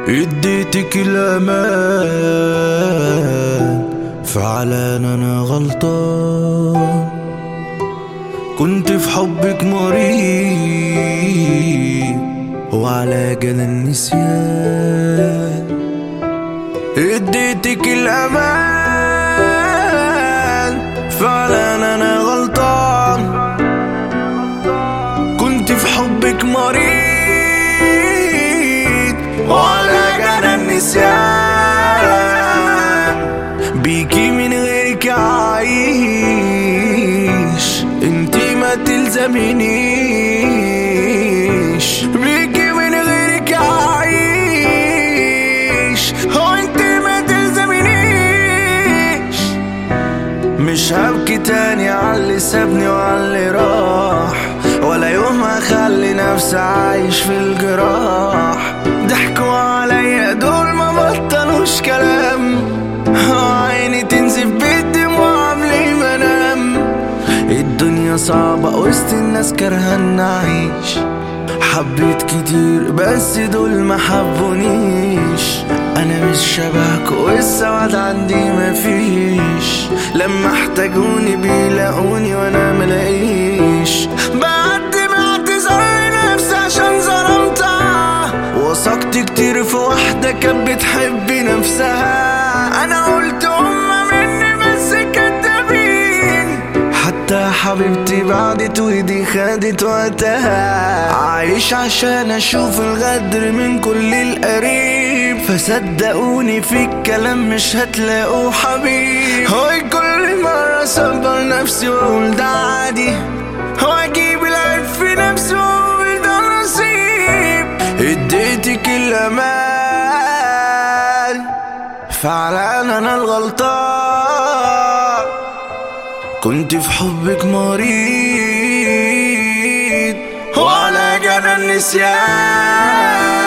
اديتك الامان فعلا انا غلطان كنت في حبك مريض وعلى جنى النسيان اديتك الامان فعلا انا غلطان كنت في حبك مريض وعلى جنى النسيان بيكي من غيرك عايش انتي ما تلزمنيش بيكي من غيرك عايش هو انتي ما تلزمنيش مش هبكي تاني على اللي سابني وعلى اللي راح ولا يوم هخلي نفسي عايش في الجراح ضحكوا عليا دول ما بطلوش كلام عيني تنزف بالدموع قبل ما انام الدنيا صعبة وسط الناس كرهان نعيش حبيت كتير بس دول ما حبونيش انا مش شبهك والسواد عندي مفيش لما احتاجوني بيلاقوني وانا ملاقيش بقدم اعتذار لنفسي عشان ظلمتها وثقت كتير في واحدة كانت بتحب نفسها انا قلت هما مني بس كدابين حتى حبيبتي بعدت ودي خدت وقتها عايش عشان اشوف الغدر من كل القريب فصدقوني في الكلام مش هتلاقوا حبيب هو كل مرة صبر نفسي واقول ده عادي هو اجيب العيب في نفسي واقول ده نصيب اديتك الامان فعلا انا الغلطان كنت في حبك مريض وعلى جنى النسيان